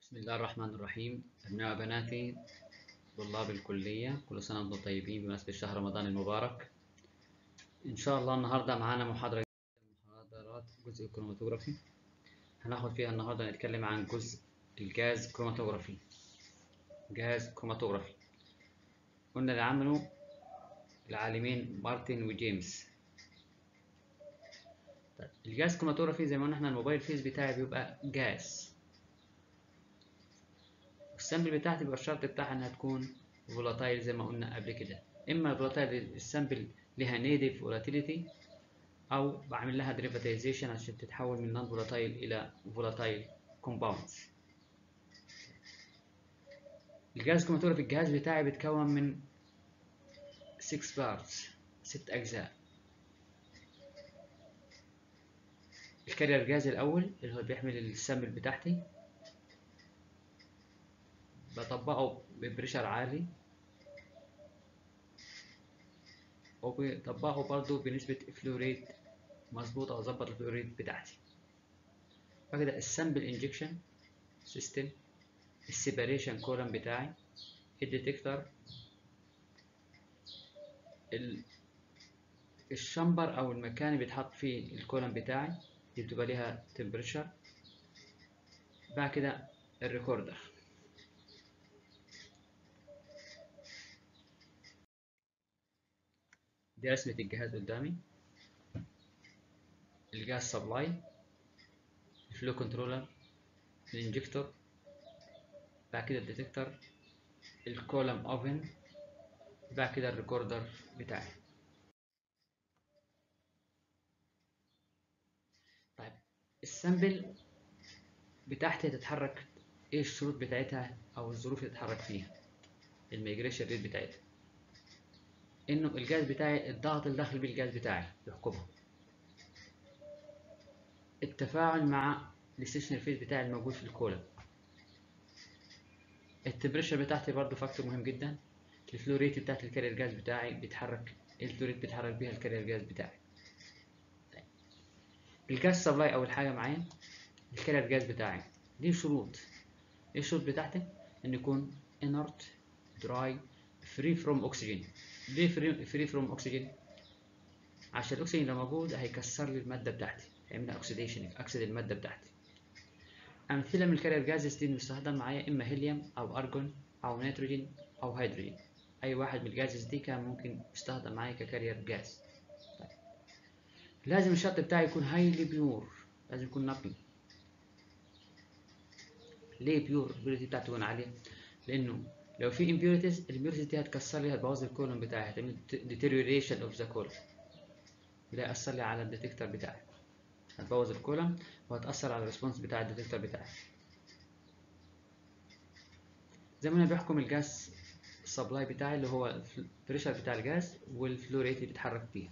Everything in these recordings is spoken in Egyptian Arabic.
بسم الله الرحمن الرحيم أبناء وبناتي طلاب الكلية كل سنة وأنتم طيبين بمناسبة شهر رمضان المبارك إن شاء الله النهاردة معانا محاضرة محاضرات جزء الكروماتوغرافي هناخد فيها النهاردة نتكلم عن جزء الجاز كروماتوغرافي جاز كروماتوغرافي قلنا اللي عمله العالمين مارتن وجيمس طيب الجاز كروماتوغرافي زي ما قلنا احنا الموبايل فيس بتاعي بيبقى جاز السامبل بتاعتي بيبقى الشرط بتاعها انها تكون فولاتايل زي ما قلنا قبل كده اما فولاتايل السامبل ليها نيتيف فولاتيليتي او بعمل لها دريفاتيزيشن عشان تتحول من نون فولاتايل الى فولاتايل كومباوندز الجهاز الكروماتوغرافي الجهاز بتاعي بيتكون من 6 بارتس ست اجزاء الكارير جاز الاول اللي هو بيحمل السامبل بتاعتي بطبقه ببريشر عالي وبطبقه برضو بنسبة فلوريد مظبوطة وأظبط الفلوريد بتاعتي فكده السامبل انجكشن سيستم السيباريشن كولم بتاعي الديتكتور الشمبر أو المكان اللي بيتحط فيه الكولم بتاعي دي بتبقى ليها تمبريتشر بعد كده الريكوردر دي رسمة الجهاز قدامي الجهاز سبلاي الفلو كنترولر الانجكتور بعد كده الديتكتور الكولم اوفن بعد كده الريكوردر بتاعي طيب السامبل بتاعتي هتتحرك ايه الشروط بتاعتها او الظروف اللي تتحرك فيها الميجريشن ريت بتاعتها انه الجهاز بتاعي الضغط اللي داخل بيه الجهاز بتاعي يحكمها التفاعل مع الستيشنري فيز بتاعي الموجود في الكولم التمبريتشر بتاعتي برضو فاكتور مهم جدا الفلوريت بتاعت الكارير جاز بتاعي بيتحرك الفلوريت بيتحرك بيها الكارير جاز بتاعي طيب. الجاز سبلاي اول حاجه معايا الكارير جاز بتاعي ليه شروط ايه الشروط بتاعتي ان يكون inert dry free from oxygen ليه فري فروم اكسجين عشان الاكسجين لو موجود هيكسر لي الماده بتاعتي هيعمل اوكسيديشن اكسد الماده بتاعتي امثله من الكارير جازز دي بيستخدم معايا اما هيليوم او ارجون او نيتروجين او هيدروجين اي واحد من الجازز دي كان ممكن يستخدم معايا ككارير جاز طيب. لازم الشط بتاعي يكون هايلي بيور لازم يكون نقي ليه بيور البيوريتي بتاعته تكون عاليه لانه لو في impurities الامبيورتيز دي هتكسر لي هتبوظ الكولوم بتاعي هتعمل deterioration of the column وده هيأثر لي على الديتكتور بتاعي هتبوظ الكولوم وهتأثر على الريسبونس بتاع الديتكتور بتاعي زي ما انا بيحكم الجاز السبلاي بتاعي اللي هو البريشر بتاع الجاز والفلو ريت اللي بيتحرك فيه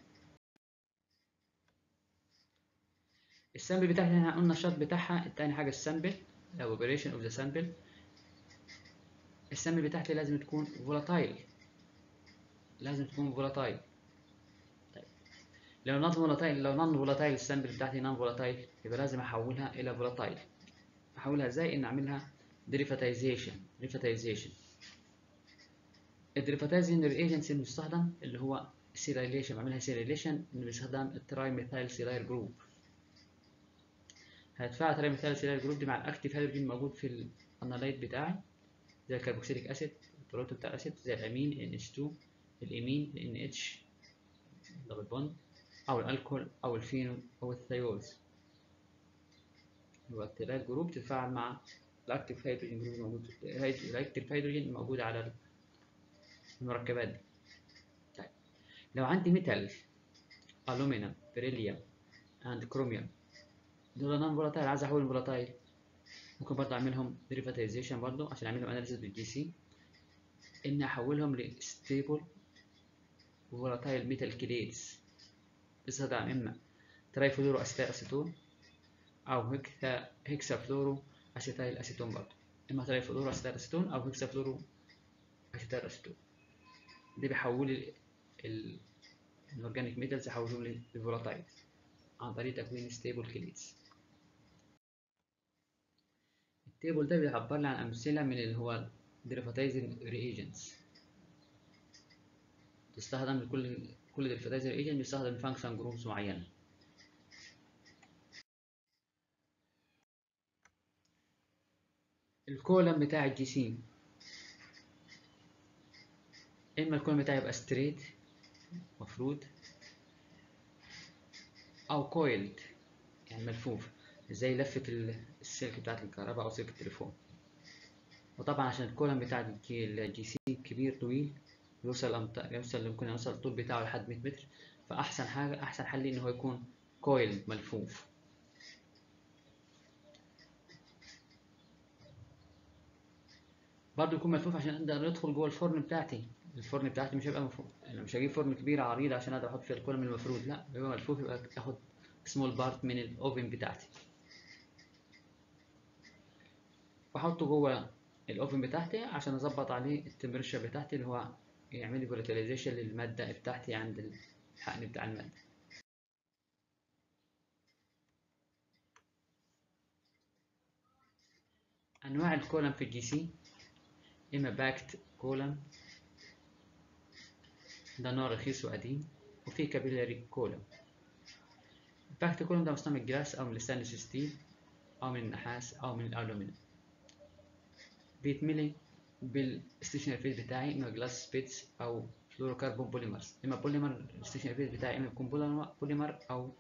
السامبل بتاعتي احنا قلنا الشرط بتاعها التاني حاجه السامبل او operation of the sample السامبل بتاعتي لازم تكون فولاتايل لازم تكون فولاتايل طيب لو نون فولاتايل لو نون فولاتايل السامبل بتاعتي نون فولاتايل يبقى لازم احولها الى فولاتايل احولها ازاي ان اعملها دريفاتيزيشن دريفاتيزيشن الدريفاتيزيشن ريجنسي المستخدم اللي هو سيريليشن بعملها سيريليشن اللي بيستخدم التراي ميثايل سيرايل جروب هدفع تراي ميثايل سيرايل جروب دي مع الاكتيف هيدروجين موجود في الانالايت بتاعي زي الكربوكسيليك اسيد البروتون بتاع الاسيد زي الامين NH2 الامين NH دبل بوند او الالكول او الفينول او الثيولز هو التلات جروب تتفاعل مع الاكتيف هيدروجين جروب الموجود الاكتيف هيدروجين الموجود على المركبات دي طيب لو عندي ميتال الومنيوم بريليوم اند كروميوم دول نون فولاتايل عايز احولهم فولاتايل ممكن برضه اعملهم دريفاتيزيشن برضه عشان اعملهم اناليسيس بالجي سي ان احولهم لستيبل فولاتايل ميتال كيليتس باستخدام اما ترايفلورو اسيتايل اسيتون او هكسا هكسا فلورو اسيتايل اسيتون برضه اما ترايفلورو اسيتايل اسيتون او هكسا فلورو اسيتايل اسيتون ده بيحول الاورجانيك ميتالز يحولهم لفولاتايل عن طريق تكوين ستيبل كيليتس التيبل ده بيعبر لي عن أمثلة من اللي هو derivatizing reagents تستخدم لكل كل derivatizing reagent بيستخدم function groups معينة الكولم بتاع الجي سي اما الكولم بتاعي يبقى ستريت مفروض او كويلد يعني ملفوف زي لفة السلك بتاعت الكهرباء او سلك التليفون وطبعا عشان الكولم بتاع الجي سي كبير طويل يوصل أمتار يوصل يمكن يوصل الطول بتاعه لحد 100 متر فأحسن حاجة أحسن حل إن هو يكون كويل ملفوف برضه يكون ملفوف عشان اقدر ادخل جوه الفرن بتاعتي الفرن بتاعتي مش هيبقى مفروض انا مش هجيب فرن كبير عريض عشان اقدر احط فيه الكولم المفروض لا يبقى ملفوف يبقى اخد سمول بارت من الاوفن بتاعتي واحطه جوه الاوفن بتاعتي عشان اظبط عليه التمبريتشر بتاعتي اللي هو يعمل لي فولاتيلايزيشن للماده بتاعتي عند الحقن بتاع الماده انواع الكولم في الجي سي اما باكت كولم ده نوع رخيص وقديم وفي كابيلاري كولم الباكت كولم ده مصنوع من الجلاس او من الستانلس ستيل او من النحاس او من الالومنيوم بيتملي بالستيشنري فيز بتاعي اما جلاس سبيتس او فلوروكربون بوليمرز اما بوليمر الستيشنري فيز بتاعي اما يكون بوليمر او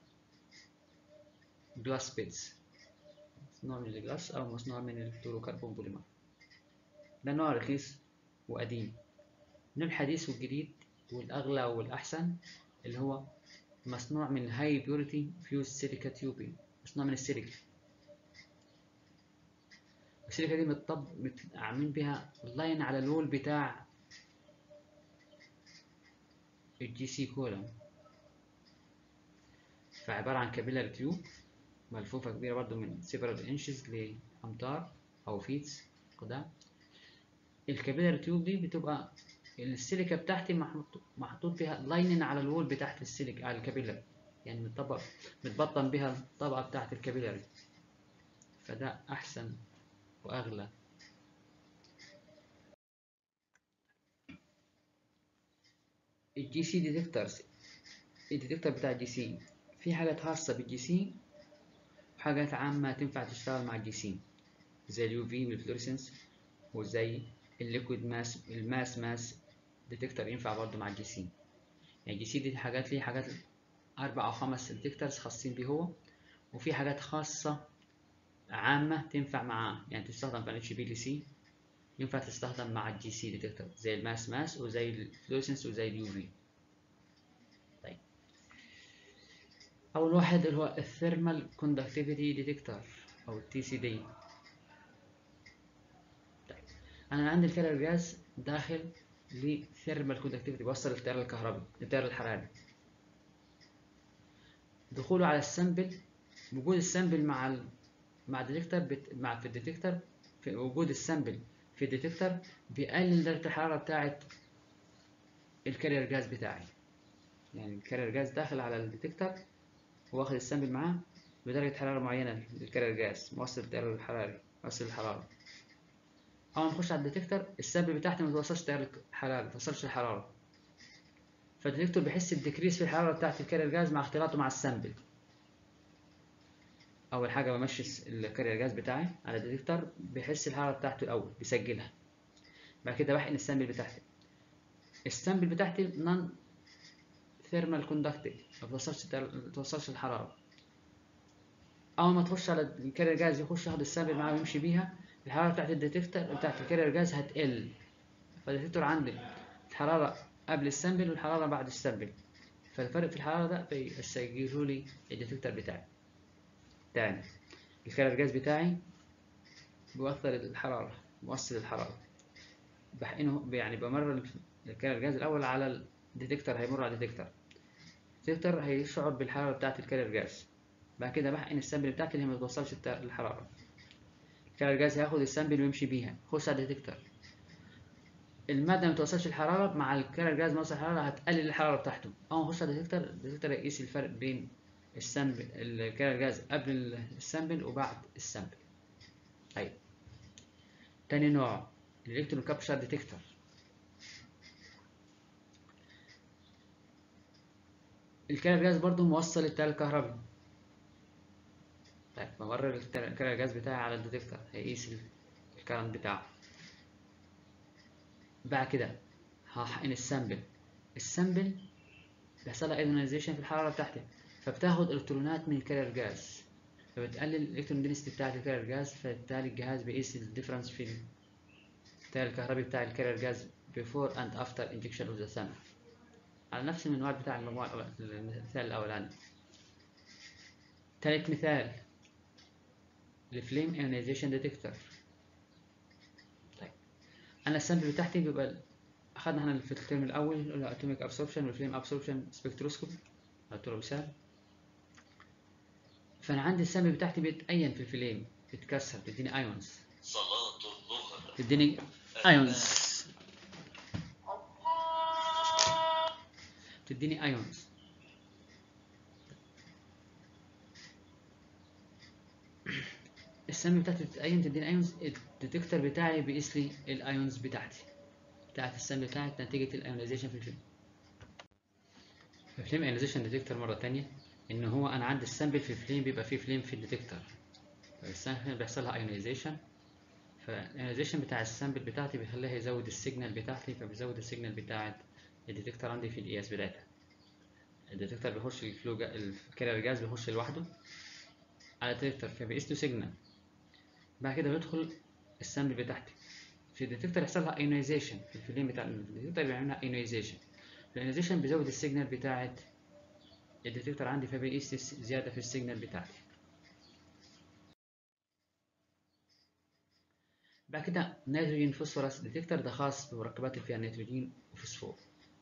جلاس سبيتس مصنوع من الجلاس او مصنوع من الفلوروكربون بوليمر ده نوع رخيص وقديم من الحديث والجديد والاغلى والاحسن اللي هو مصنوع من هاي بيوريتي فيوز سيليكا تيوبين مصنوع من السيليكا السيليكا دي متطب عاملين بيها لاين على الوول بتاع الجي سي كولم فعبارة عن كابيلار تيوب ملفوفة كبيرة برضو من سيبرال انشز لأمتار أو فيتس قدام الكابيلار تيوب دي بتبقى السيليكا بتاعتي محطوط محطوط فيها لاينن على الوول بتاعت السيليكا على الكابيلار يعني متطبق متبطن بيها الطبقة بتاعت الكابيلاري فده أحسن وأغلى الجي سي ديتكتورز الديتكتور بتاع الجي سي في حاجات خاصة بالجي سي وحاجات عامة تنفع تشتغل مع الجي سي زي اليو في والفلوريسنس وزي الليكويد ماس الماس ماس ديتكتور ينفع برضه مع الجي سي يعني الجي سي دي حاجات ليه حاجات أربع أو خمس ديتكتورز خاصين بيه هو وفي حاجات خاصة عامة تنفع معاه يعني تستخدم في الاتش بي ال سي ينفع تستخدم مع الجي سي ديتكتور زي الماس ماس وزي الفلوريسنس وزي اليو في طيب أول واحد اللي هو الثيرمال كوندكتيفيتي ديتكتور أو التي سي دي طيب أنا عندي الكارير جاز داخل لثيرمال كوندكتيفيتي بيوصل التيار الكهربي التيار الحراري دخوله على السامبل وجود السامبل مع ال... مع الديتكتور بت... مع في الديتكتور في وجود السامبل في الديتكتور بيقلل درجة الحرارة بتاعة الكارير جاز بتاعي يعني الكارير جاز داخل على الديتكتور واخد السامبل معاه بدرجة حرارة معينة للكارير جاز موصل التيار الحراري موصل الحرارة أول ما نخش على الديتكتور السامبل بتاعتي ما توصلش تيار الحرارة ما توصلش الحرارة فالديتكتور بيحس بديكريس في الحرارة بتاعت الكارير جاز مع اختلاطه مع السامبل اول حاجه بمشي الكارير جاز بتاعي على الديتكتور بيحس الحراره بتاعته الاول بيسجلها بعد كده بحقن السامبل بتاعتي السامبل بتاعتي نون ثيرمال كوندكتيف ما بتوصلش ما بتوصلش الحراره اول ما تخش على الكارير جاز يخش ياخد السامبل معاه ويمشي بيها الحراره بتاعت الديتكتور بتاعت الكارير جاز هتقل فالديتكتور عندي الحراره قبل السامبل والحراره بعد السامبل فالفرق في الحراره ده بيسجله لي الديتكتور بتاعي تاني الكارير جاز بتاعي بيوصل الحرارة موصل الحرارة بحقنه يعني بمرر الكارير جاز الأول على الديتكتور هيمر على الديتكتور الديتكتور هيشعر بالحرارة بتاعة الكارير جاز بعد كده بحقن السامبل بتاعتي اللي هي ما بتوصلش الحرارة الكارير جاز هياخد السامبل ويمشي بيها يخش على الديتكتور المادة ما توصلش الحرارة مع الكارير جاز موصل الحرارة هتقلل الحرارة بتاعته أول ما يخش على الديتكتور الديتكتور هيقيس الفرق بين السامبل الكارير جاز قبل السامبل وبعد السامبل طيب تاني نوع الالكترون كابشر ديتكتور الكارير جاز برضو موصل للتيار الكهربي طيب بمرر الكارير جاز بتاعي على الديتكتور هيقيس الكرنت بتاعه بعد كده هحقن السامبل السامبل بيحصل لها ايونايزيشن في الحراره بتاعتي فبتاخد الكترونات من الكارير جاز فبتقلل الالكترون دنسيتي بتاعت الكارير جاز فبالتالي الجهاز بيقيس الديفرنس في التيار الكهربي بتاع الكارير جاز before and after injection of the sample على نفس المنوال بتاع المجموعة المثال الأولاني تالت مثال الفليم ايونيزيشن ديتكتور طيب أنا السامبل بتاعتي بيبقى أخدنا احنا في الترم الأول الأتوميك أبسوربشن والفليم أبسوربشن سبكتروسكوبي قلت له مثال فأنا عندي السامبل بتاعتي بيتأين في الفليم بتتكسر بتديني أيونز صلاة الظهر تديني ايونز تديني ايونز السم بتاعتي بتتأين تديني ايونز الديتكتور بتاعي بيقيس لي الايونز بتاعتي بتاعت السم بتاعت نتيجة الايونيزيشن في الفيلم الفليم ايونيزيشن ديتكتور مرة تانية ان هو انا عندي السامبل في الفليم بيبقى فيه فليم في الديتكتور فالسامبل بيحصل لها ايونيزيشن فالايونيزيشن بتاع السامبل بتاعتي بيخليها يزود السيجنال بتاعتي فبيزود السيجنال بتاعت الديتكتور عندي في القياس بتاعتها الديتكتور بيخش الفلو جا... الكارير جاز بيخش لوحده على الديتكتور فبيقيس له سيجنال بعد كده بيدخل السامبل بتاعتي في الديتكتور يحصل لها ايونيزيشن في الفيلم بتاع الديتكتور بيعمل لها ايونيزيشن الايونيزيشن بيزود السيجنال بتاعت الديتكتور عندي فبيقيس زيادة في السيجنال بتاعتي بعد كده نيتروجين فوسفورس ديتكتور ده خاص بمركبات اللي فيها نيتروجين وفوسفور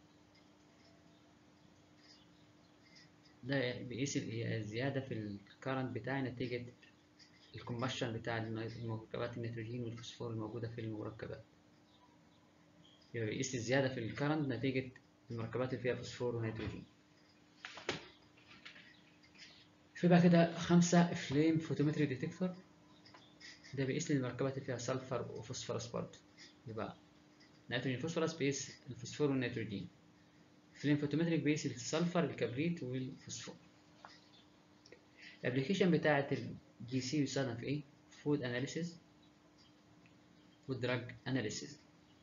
ده بيقيس الزيادة في الكارنت بتاعي نتيجة الكومبشن بتاع مركبات النيتروجين والفوسفور الموجودة في المركبات يبقى بيقيس الزيادة في الكارنت نتيجة المركبات اللي فيها فوسفور ونيتروجين في بقى كده خمسة فليم فوتومتري ديتكتور ده بيقيس لي المركبات اللي فيها سلفر وفوسفورس برضه يبقى نيتروجين فوسفورس بيقيس الفوسفور والنيتروجين فليم فوتومتريك بيقيس السلفر الكبريت والفوسفور الابلكيشن بتاعة الجي سي بيستخدم في ايه؟ فود اناليسيز فود دراج اناليسيز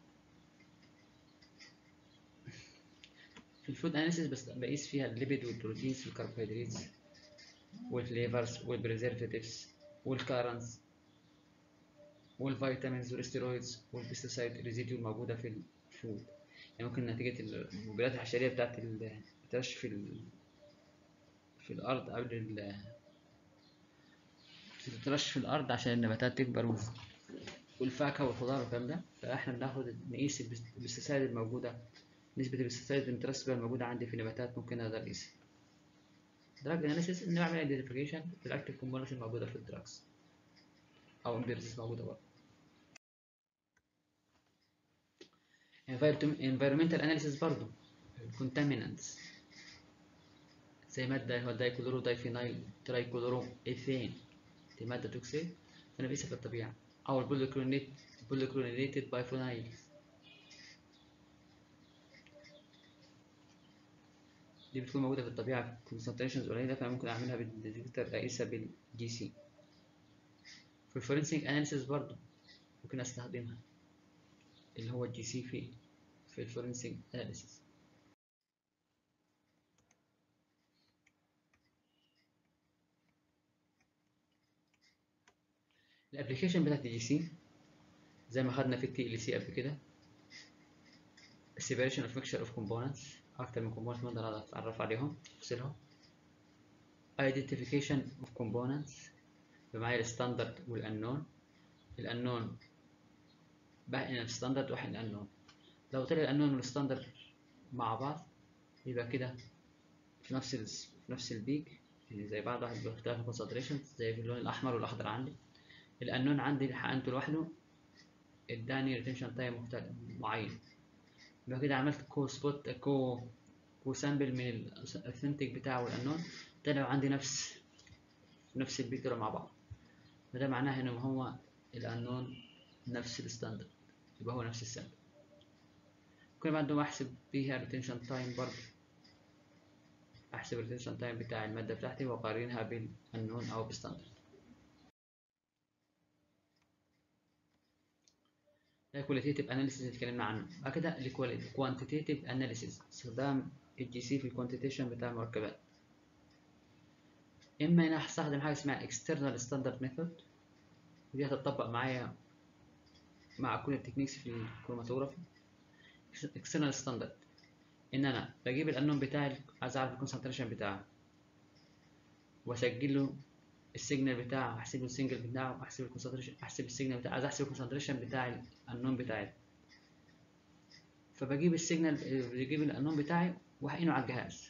في الفود اناليسيز بس بقيس فيها الليبيد والبروتينز والكربوهيدرات والفليفرز والبريزرفاتيفز والكارنز والفيتامينز والاستيرويدز والبيستيسايد ريزيديو الموجودة في الفود يعني ممكن نتيجة المبيدات الحشرية بتاعت الترش في ال... في الأرض قبل ال تترش في الأرض عشان النباتات تكبر والفاكهة والخضار والكلام ده فإحنا بناخد نقيس البيستيسايد الموجودة نسبة البيستيسايد المترسبة الموجودة عندي في النباتات ممكن أقدر أقيسها دراج اناليسيس إن بعمل ايدنتيفيكيشن بالأكتيف كومبوننتس الموجودة في الدراجز أو امبيرتس موجودة برضه environmental analysis برضو contaminants زي مادة هو دايكلورو دايفينايل ترايكلورو ايثين دي مادة توكسيك أنا بقيسها في الطبيعة أو البوليكلونيت بوليكلونيتد بايفونايل دي بتكون موجودة في الطبيعة في concentrations قليلة فأنا ممكن أعملها بالديتكتور أقيسها بالجي سي في الفورنسيك اناليسيس برضو ممكن أستخدمها اللي هو الجي سي في في الفورنسيك اناليسيس الابلكيشن بتاعت الجي سي زي ما خدنا في التي ال سي قبل كده separation of mixture of components اكتر من component نقدر نتعرف عليهم نفصلهم identification of components بمعايا الستاندرد والانون الانون بقى الستاندرد واحد الانون لو طلع الانون والستاندرد مع بعض يبقى كده في نفس ال... في نفس البيك يعني زي بعض واحد باختلاف الكونسنتريشن زي في اللون الاحمر والاخضر عندي الانون عندي حقنته لوحده اداني ريتنشن تايم مختلف معين يبقى كده عملت كو سبوت كو كو سامبل من الاثنتيك بتاعه والانون طلعوا عندي نفس نفس البيك مع بعض فده معناه ان هو الانون نفس الستاندرد يبقى هو نفس السامبل كل ما عندهم احسب بيها الريتنشن تايم برضه احسب الريتنشن تايم بتاع المادة بتاعتي واقارنها بالانون او بالستاندرد ده كواليتيتيف اناليسيس اللي اتكلمنا عنه بعد كده الكوانتيتيف اناليسيس استخدام الجي سي في الكوانتيتيشن بتاع المركبات اما انا هستخدم حاجه اسمها اكسترنال ستاندرد ميثود ودي هتطبق معايا مع كل التكنيكس في الكروماتوجرافي اكسترنال ستاندرد ان انا بجيب الانون بتاعي عايز اعرف الكونسنتريشن بتاعه واسجل له السيجنال بتاعه احسب له السنجل بتاعه احسب الكونسنتريشن احسب السيجنال بتاعه عايز احسب الكونسنتريشن بتاع الانون بتاعي فبجيب السيجنال بجيب الانون بتاعي واحقنه على الجهاز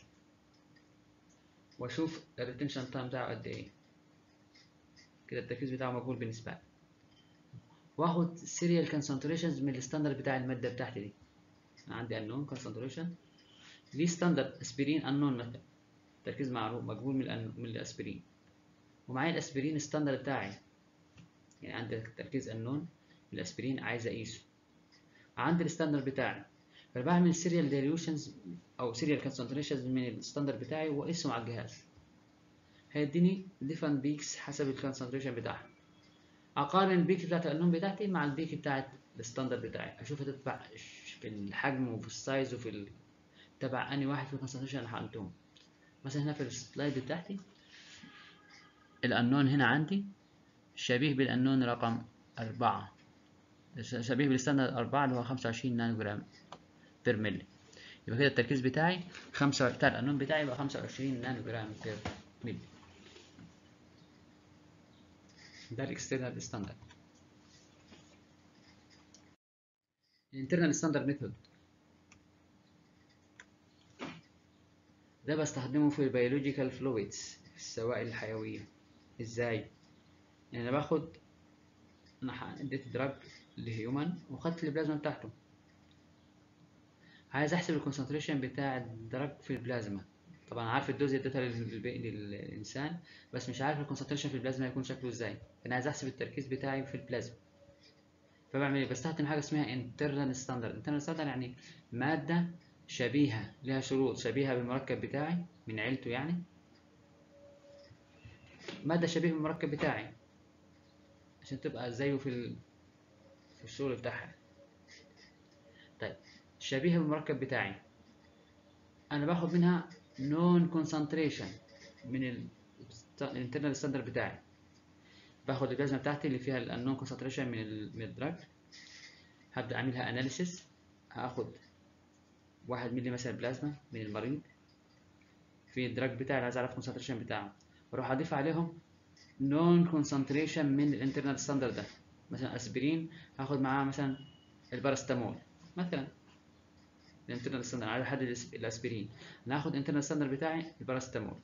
واشوف الريتنشن تايم بتاعه قد ايه كده التركيز بتاعه مقبول بالنسبه لي واخد سيريال كونسنتريشنز من الستاندرد بتاع الماده بتاعتي دي انا عندي انون كونسنتريشن ليه ستاندرد اسبرين انون مثلا تركيز معروف مقبول من من الاسبرين ومعايا الاسبرين ستاندرد بتاعي يعني عندي تركيز انون الاسبرين عايز اقيسه عندي الستاندرد بتاعي فبعمل سيريال ديليوشنز او سيريال كونسنتريشنز من الستاندرد بتاعي واقيسهم على الجهاز هيديني ديفرنت بيكس حسب الكونسنتريشن بتاعها اقارن البيك بتاعت الانون بتاعتي مع البيك بتاعت الستاندرد بتاعي اشوف هتتبع في الحجم وفي السايز وفي ال... تبع اني واحد في الكونسنتريشن اللي حقنتهم مثلا هنا في السلايد بتاعتي الانون هنا عندي شبيه بالانون رقم أربعة شبيه بالستاندرد أربعة اللي هو خمسة وعشرين نانو جرام بير ملي يبقى كده التركيز بتاعي خمسة بتاع الأنون بتاعي يبقى خمسة وعشرين نانو جرام بير ملي ده الاكسترنال ستاندرد الانترنال ستاندرد ميثود ده بستخدمه في البيولوجيكال فلويدز في السوائل الحيوية ازاي يعني انا باخد انا اديت دراج لهيومن وخدت البلازما بتاعته عايز احسب الكونسنتريشن بتاع الدراج في البلازما طبعا عارف الدوز اديتها للانسان بس مش عارف الكونسنتريشن في البلازما هيكون شكله ازاي انا عايز احسب التركيز بتاعي في البلازما فبعمل ايه بستخدم حاجه اسمها internal standard internal standard يعني ماده شبيهه لها شروط شبيهه بالمركب بتاعي من عيلته يعني ماده شبيهه بالمركب بتاعي عشان تبقى زيه في ال... في الشغل بتاعها طيب شبيهه بالمركب بتاعي انا باخد منها نون كونسنتريشن من الانترنال ستاندرد بتاعي باخد البلازما بتاعتي اللي فيها النون كونسنتريشن من ال من الدراج هبدا اعملها اناليسيس هاخد واحد مللي مثلا بلازما من المريض في الدراج بتاعي اللي عايز اعرف الكونسنتريشن بتاعه واروح اضيف عليهم نون كونسنتريشن من الانترنال ستاندرد ده مثلا اسبرين هاخد معاه مثلا البارستامول مثلا الانترنال ستاندرد عايز احدد الاسبرين انا هاخد الانترنال ستاندرد بتاعي البارستامول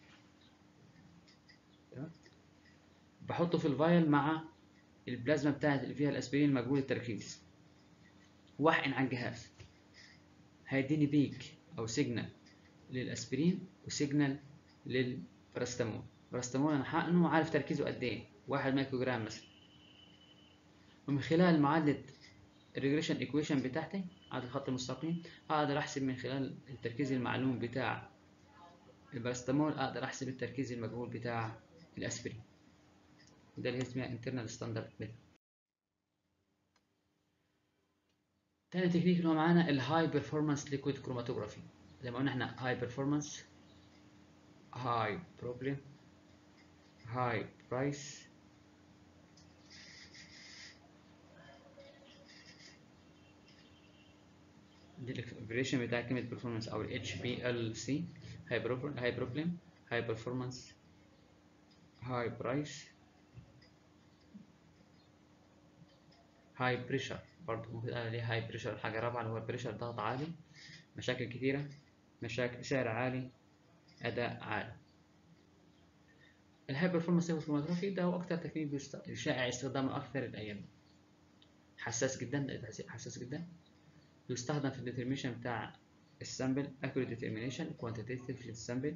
بحطه في الفايل مع البلازما بتاعت اللي فيها الاسبرين مجهول التركيز واحقن على الجهاز هيديني بيك او سيجنال للاسبرين وسيجنال للبارستامول البارستامول انا حقنه وعارف تركيزه قد ايه واحد مايكرو جرام مثلا ومن خلال معادلة الريجريشن ايكويشن بتاعتي على الخط المستقيم اقدر احسب من خلال التركيز المعلوم بتاع البارستامول اقدر احسب التركيز المجهول بتاع الاسبرين ده اللي اسمها internal standard method تاني تكنيك اللي هو معانا الهاي بيرفورمانس ليكويد كروماتوجرافي زي ما قلنا احنا هاي بيرفورمانس هاي بروبلم هاي برايس دي الفاريشن بتاع كلمة performance أو ال HPLC هاي بروبلم هاي بيرفورمانس هاي برايس هاي بريشر برضه ممكن قال عليه هاي بريشر حاجة رابعة اللي هو بريشر ضغط عالي مشاكل كتيرة مشاكل سعر عالي أداء عالي الهاي بيرفورمانس كروماتوجرافي ده هو أكتر تكنيك بيست... شائع استخدامه أكثر الأيام حساس جدا حساس جدا يستخدم في الديترميشن بتاع السامبل accurate determination quantitative للسامبل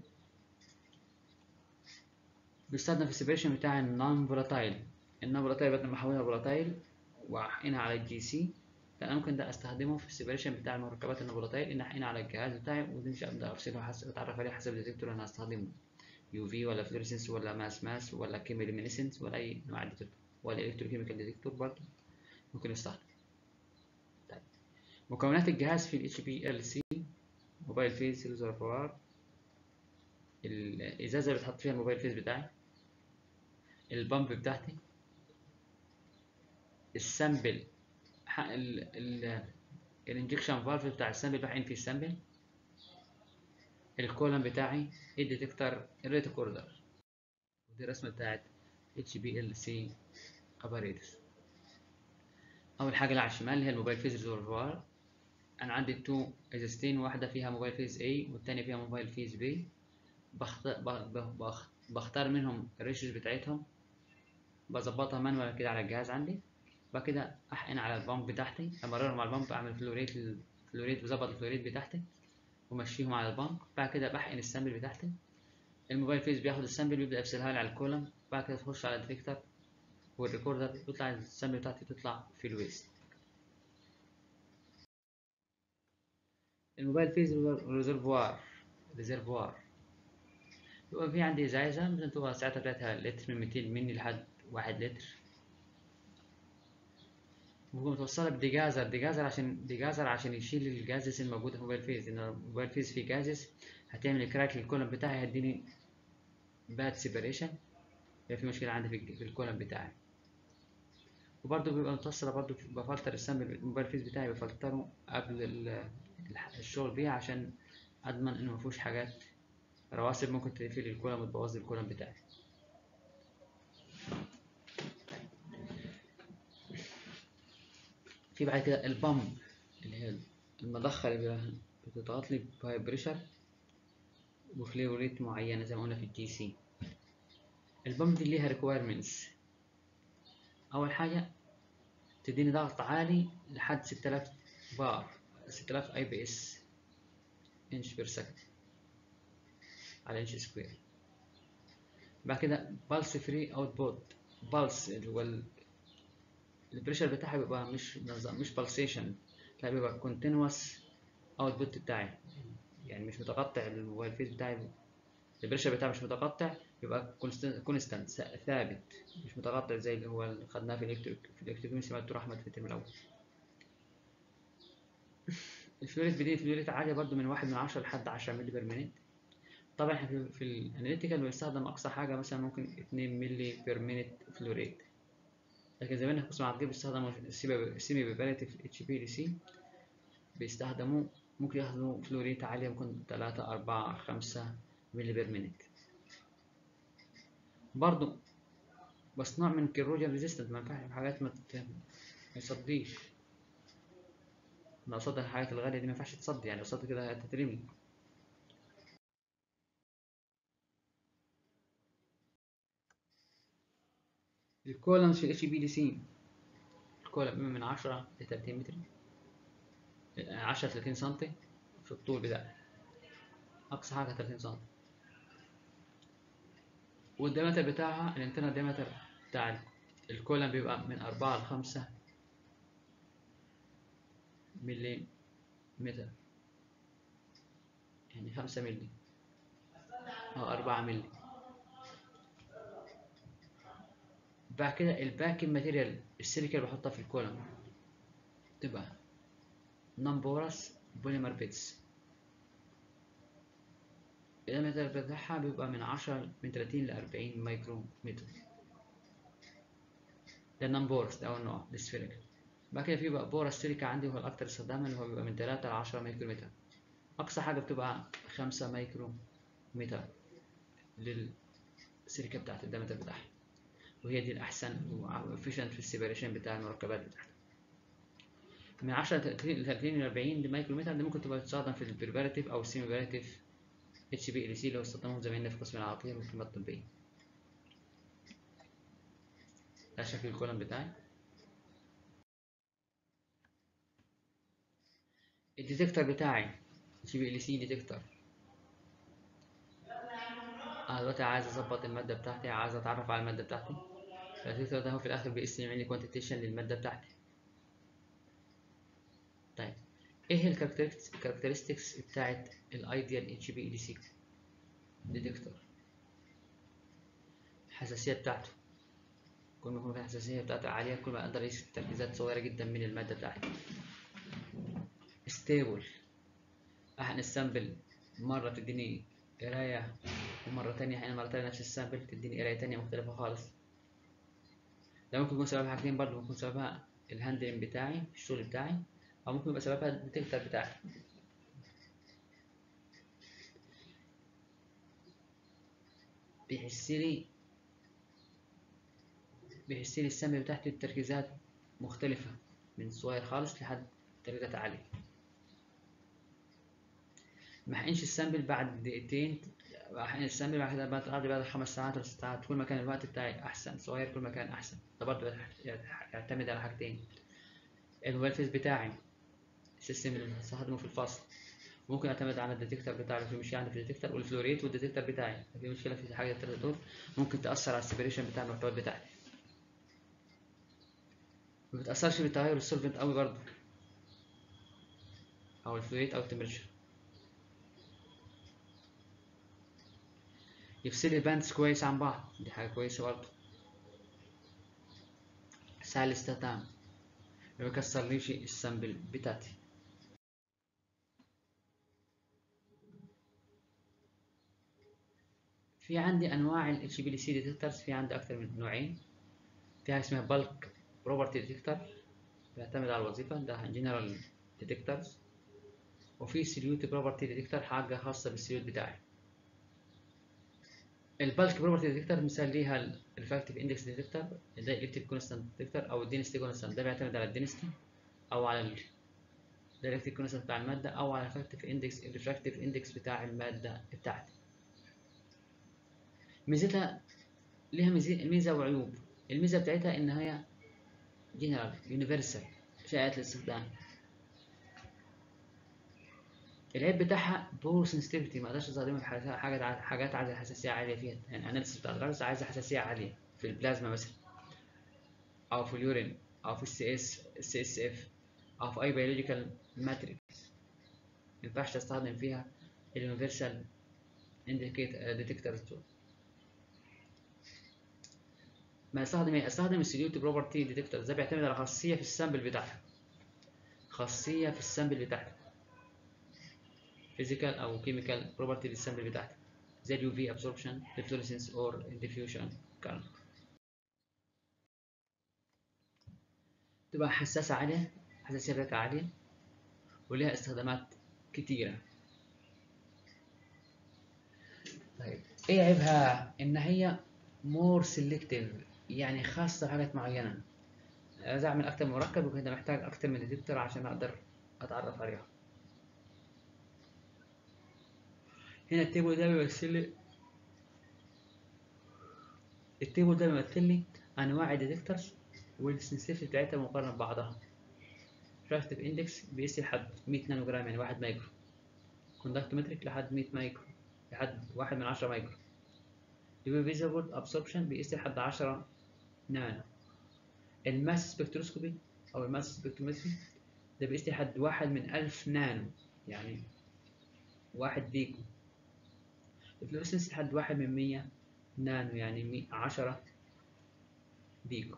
بيستخدم في السيبريشن بتاع النون فولاتايل النون فولاتايل بدل ما احولها فولاتايل واحقنها على الجي سي انا ممكن ده استخدمه في السيبريشن بتاع المركبات النبضاتيه ان احقنها على الجهاز بتاعي ودي مش اقدر افصله حسب اتعرف عليه حسب الديتكتور اللي انا هستخدمه يو في ولا فلوريسنس ولا ماس ماس ولا كيميليمينيسنس ولا اي نوع ديتكتور ولا الكتروكيميكال ديتكتور برضه ممكن يستخدم طيب مكونات الجهاز في الاتش بي ال سي موبايل فيز ريزرفوار الازازه اللي بتحط فيها الموبايل فيز بتاعي البامب بتاعتي السامبل الانجكشن فالف بتاع السامبل بحقن فيه السامبل الكولم بتاعي الديتكتور الريتكوردر ودي الرسمه بتاعت اتش بي ال سي اباريتس اول حاجه اللي على الشمال اللي هي الموبايل فيز ريزرفوار انا عندي تو ازازتين واحده فيها موبايل فيز A والتانية فيها موبايل فيز B بختار, بخ... بختار منهم الريشز بتاعتهم بظبطها مانوال كده على الجهاز عندي بعد كده احقن على البامب بتاعتي امررهم على البامب اعمل فلوريت الفلوريت بظبط الفلوريت بتاعتي ومشيهم على البامب بعد كده بحقن السامبل بتاعتي الموبايل فيز بياخد السامبل ويبدا يفصلها لي على الكولم بعد كده تخش على الديتكتور والريكوردر يطلع السامبل بتاعتي تطلع في الويست الموبايل فيز ريزرفوار ريزرفوار يبقى في عندي ازازه مثلا تبقى ساعتها بتاعتها لتر من 200 مني لحد واحد لتر وهو متوصله بديجازر ديجازر عشان ديجازر عشان يشيل الجازس الموجوده في الموبايل فيز ان الموبايل فيز فيه جازس هتعمل كراك للكولم بتاعي هيديني باد سيبريشن يبقى في مشكله عندي في الكولم بتاعي وبرضه بيبقى متوصله برضه بفلتر السامبل الموبايل فيز بتاعي بفلتره قبل الشغل بيها عشان اضمن انه مفيهوش حاجات رواسب ممكن تقفل الكولم وتبوظ الكولم بتاعي في بعد كده البامب اللي هي المضخة اللي بتضغط لي بهاي بريشر وفليو ريت معينة زي ما قلنا في الجي سي البامب دي ليها ريكويرمنتس أول حاجة تديني ضغط عالي لحد 6000 بار 6000 اي بي اس انش بير سكند على انش سكوير بعد كده بالس فري اوتبوت بالس اللي هو البريشر بتاعها بيبقى مش مش بالسيشن لا بيبقى كونتينوس اوتبوت بتاعي يعني مش متقطع الموبايل فيز بتاعي البريشر بتاعي مش متقطع بيبقى كونستانت ثابت مش متقطع زي اللي هو اللي خدناه في الالكتريك في الالكتريك مع الدكتور احمد في الترم الاول الفلوريت بدي فلوريت عالية برضو من واحد من عشرة لحد عشرة مللي بير مينيت طبعا احنا في, في الاناليتيكال بنستخدم اقصى حاجة مثلا ممكن اتنين مللي بير مينيت فلوريت لكن زمان في قسم العقيد بيستخدموا السيمي بيباريتيف اتش بي دي سي بيستخدموا ممكن ياخدوا فلوريت عالية ممكن تلاتة أربعة خمسة مللي بير مينيت برضو بس نوع من كيروجن ريزيستنت ما ينفعش حاجات ما يصديش انا قصاد الحاجات الغالية دي ما ينفعش تصدي يعني قصاد كده هتترمي الكولمز في الاتش بي دي سي الكولم من 10 ل 30 متر 10 30 سنتي في الطول بتاعي اقصى حاجة 30 سنتي والديامتر بتاعها الانترنال ديامتر بتاع الكولم بيبقى من 4 ل 5 ملي متر يعني خمسة ملي أو أربعة ملي بعد كده الباكن ماتيريال السيليكا اللي بحطها في الكولم تبقى نمبورس بوليمر بيتس الديامتر بتاعها بيبقى من عشرة من تلاتين لأربعين مايكرو متر ده النمبورس ده أول نوع السفيريكال بعد كده في بقى بورا السيليكا عندي هو الأكثر استخداما اللي هو بيبقى من 3 ل 10 مايكرو متر أقصى حاجة بتبقى 5 مايكرو متر للسيليكا بتاعت الدمتر بتاعها وهي دي الأحسن وإفيشنت في السيبريشن بتاع المركبات بتاعتها من 10 ل 30 ل 40 دي مايكرو متر دي ممكن تبقى تستخدم في البريباراتيف أو السيمي باراتيف اتش بي ال سي لو استخدموهم زمايلنا في قسم العقير والخدمات الطبية ده شكل الكولم بتاعي الديتكتور بتاعي جي بي ال سي ديتكتور انا دلوقتي عايز اظبط الماده بتاعتي عايز اتعرف على الماده بتاعتي الديتكتور ده هو في الاخر بيقسم لي كوانتيتيشن للماده بتاعتي طيب ايه هي الكاركترستكس بتاعت الايديال اتش بي دي سي ديتكتور الحساسيه بتاعته كل ما يكون الحساسيه بتاعته عاليه كل ما يقدر يقيس تركيزات صغيره جدا من الماده بتاعته ستيبل احنا السامبل مره تديني قرايه ومره تانية احيانا مره تانية نفس السامبل تديني قرايه تانية مختلفه خالص ده ممكن يكون سببها حاجتين برضه ممكن يكون سببها الهاندلنج بتاعي الشغل بتاعي او ممكن يبقى سببها الديتكتور بتاعي بيحس لي بيحس لي السامبل بتاعتي التركيزات مختلفة من صغير خالص لحد تركيزات عالية ما حقنش السامبل بعد دقيقتين حقن السامبل بعد كده بعد بعد خمس ساعات ولا ست ساعات كل ما كان الوقت بتاعي أحسن صغير كل ما كان أحسن ده برضه يعتمد على حاجتين الويلفيس بتاعي السيستم اللي بستخدمه في الفصل ممكن اعتمد على الديتكتور بتاعي لو في مشكله عندي في الديتكتور والفلوريت والديتكتور بتاعي لو في مشكله في حاجه الثلاثه دول ممكن تاثر على السيبريشن بتاع المحتوى بتاعي ما بتاثرش بالتغير السولفنت قوي برضه او الفلوريت او التمبريتشر يفصل الباندز كويس عن بعض دي حاجه كويسه برضه سهل الاستخدام ما بيكسرليش السامبل بتاعتي في عندي انواع ال HPLC detectors في عندي اكتر من نوعين في حاجه اسمها bulk property detector بيعتمد على الوظيفه ده general detectors وفي silute property detector حاجه خاصه بالسيوت بتاعي البالك بروبرتي ديتكتور مثال ليها الريفراكتيف اندكس ديتكتور ده الكتريك كونستانت ديتكتور او الدينستي كونستانت ده بيعتمد على الدينستي او على الالكتريك كونستانت بتاع الماده او على الريفراكتيف اندكس الريفراكتيف اندكس بتاع الماده بتاعتي ميزتها ليها ميزه وعيوب الميزه بتاعتها ان هي جنرال يونيفرسال شائعه الاستخدام العيب بتاعها بور سنسيتيفيتي ما اقدرش استخدمها في حاجات حاجات عايزه حساسيه عاليه فيها يعني اناليسيس بتاع الغرز عايزه حساسيه عاليه في البلازما مثلا او في اليورين او في السي اس السي اس اف او في اي بيولوجيكال ماتريكس ما ينفعش استخدم فيها اليونيفرسال ديتكتورز دول ما استخدم ايه استخدم السيليوت بروبرتي ديتكتور ده بيعتمد على خاصيه في السامبل بتاعتها خاصيه في السامبل بتاعتها physical او chemical property للسامبل بتاعتك زي اليو في absorption fluorescence or diffusion current تبقى حساسة عالية حساسية بتاعتها عالية وليها استخدامات كتيرة طيب ايه عيبها ان هي more selective يعني خاصة بحاجات معينة عايز اعمل اكتر من مركب وكده محتاج اكتر من ديتكتور عشان اقدر اتعرف عليها هنا التيبل ده بيمثل لي التيبل ده بيمثل لي انواع الديتكتورز والسنسيتيفيتي بتاعتها مقارنه ببعضها ريفراكتيف اندكس بيقيس لحد 100 نانو جرام يعني 1 مايكرو كوندكتومتريك لحد 100 مايكرو لحد 1 من 10 مايكرو يبقى فيزيبل ابسوربشن بيقيس لحد 10 نانو الماس سبكتروسكوبي او الماس سبكترومتري ده بيقيس لحد 1 من 1000 نانو يعني 1 بيكو الفلوسنس لحد واحد من مية نانو يعني مية عشرة بيكو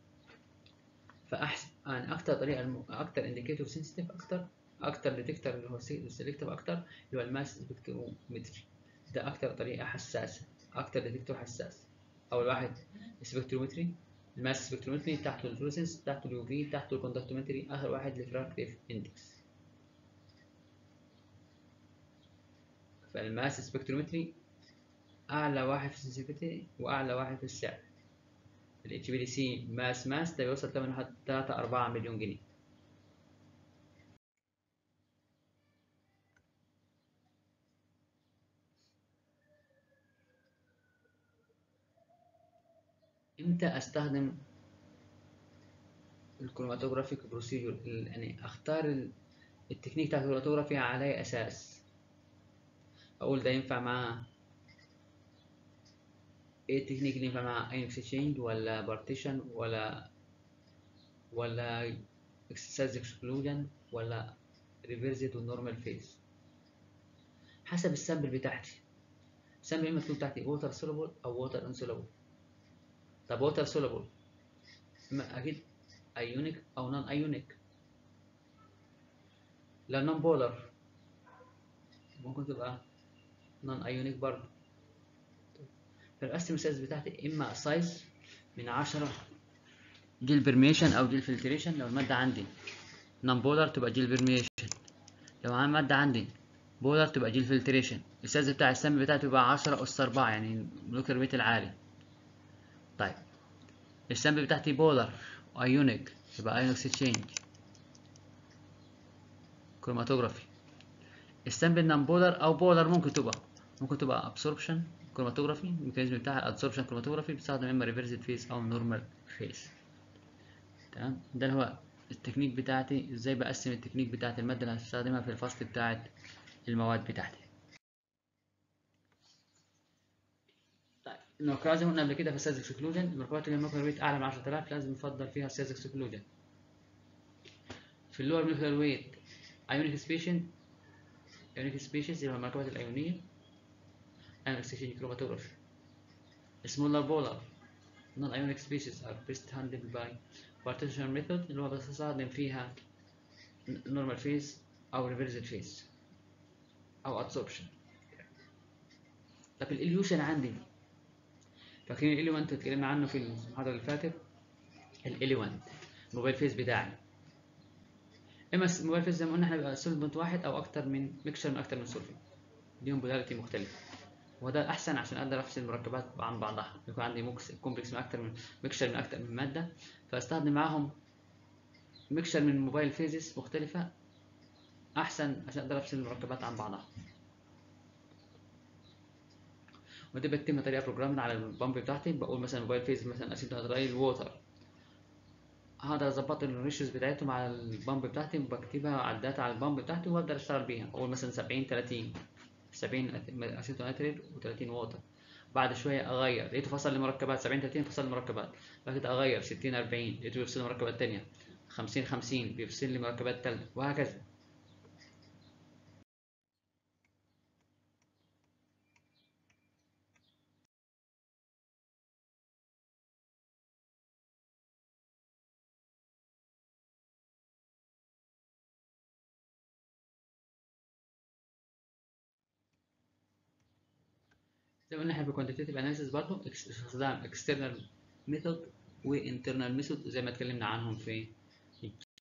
فأحسن أنا أكتر طريقة الم... أكتر إنديكيتور سنسيتيف أكتر أكتر ديتكتور اللي هو سيلكتيف أكتر اللي هو الماس سبكترومتري ده أكتر طريقة حساسة أكتر ديتكتور حساس أول واحد السبكترومتري الماس سبكترومتري تحته الفلوسنس تحته اليو في تحته الكوندكتومتري آخر واحد الريفراكتيف إندكس فالماس سبكترومتري اعلى واحد في السنسيتيفيتي واعلى واحد في السعر الاتش بي دي سي ماس ماس ده بيوصل ثمنه لحد 3 4 مليون جنيه امتى استخدم الكروماتوجرافيك بروسيجر يعني اختار التكنيك بتاع الكروماتوجرافي على اي اساس اقول ده ينفع مع ايه التكنيك اللي ينفع مع اين اكسشينج ولا بارتيشن ولا ولا اكسسايز اكسكلوجن ولا ريفيرسد والنورمال فيز حسب السامبل بتاعتي السامبل اما تكون بتاعتي ووتر سولوبل او ووتر انسولوبل طب ووتر سولوبل اكيد ايونيك او نون ايونيك لا نون بولر ممكن تبقى نون ايونيك برضه فالقسم السايز بتاعتي اما سايز من 10 جيل برميشن او جيل فلتريشن لو الماده عندي نون بولر تبقى جيل برميشن لو عندي ماده عندي بولر تبقى جيل فلتريشن السايز بتاع السم بتاعتي بيبقى 10 اس 4 يعني مولكيولر ويت العالي طيب السم بتاعتي بولر ايونيك يبقى ايون اكسشينج كروماتوجرافي السامبل نون بولر او بولر ممكن تبقى ممكن تبقى ابسوربشن كروماتوجرافي الميكانيزم بتاعها الابسوربشن كروماتوجرافي بتستخدم اما ريفرسد فيس او نورمال فيس تمام ده اللي هو التكنيك بتاعتي ازاي بقسم التكنيك بتاعت الماده اللي هستخدمها في الفصل بتاعت المواد بتاعتي طيب المركبات زي ما قلنا قبل كده في السيز اكسكلوجن المركبات اللي الموكر ويت اعلى من 10000 لازم يفضل فيها السيز اكسكلوجن في اللور مولكيولر ويت ايونيك سبيشن ايونيك سبيشيز اللي هو المركبات الايونيه ايون اكسشينج كروماتوجرافي smaller polar non-ionic species are best handled by partition method اللي هو بستخدم فيها normal phase أو reversed phase أو adsorption طب الإليوشن عندي فاكرين الإليوانت اتكلمنا عنه في المحاضرة اللي فاتت الإليوانت الموبايل فيز بتاعي إما الموبايل فيز زي ما قلنا احنا بيبقى سولفنت واحد أو أكتر من ميكشر من أكتر من سولفنت ليهم بولاريتي مختلفة وده احسن عشان اقدر افصل المركبات عن بعضها يكون عندي موكس كومبلكس من اكتر من ميكشر من اكتر من ماده فاستخدم معاهم ميكشر من موبايل فيزز مختلفه احسن عشان اقدر افصل المركبات عن بعضها ودي بتتم طريقه بروجرام على البامب بتاعتي بقول مثلا موبايل فيز مثلا اسيد هيدرايل ووتر هقدر اظبط الريشيوز بتاعتهم على البامب بتاعتي وبكتبها على الداتا على البامب بتاعتي وابدا اشتغل بيها اقول مثلا 70 30 70 اسيتون نيتريل و30 ووتر بعد شويه اغير لقيته فصل لمركبات 70 30 فصل لمركبات بعد كده اغير 60 40 لقيته بيفصل لمركبات تانية 50 50 بيفصل لي مركبات تالتة وهكذا زي ما قلنا احنا في الكوانتيتيف اناليسيس برضه استخدام اكسترنال ميثود وانترنال ميثود زي ما اتكلمنا عنهم في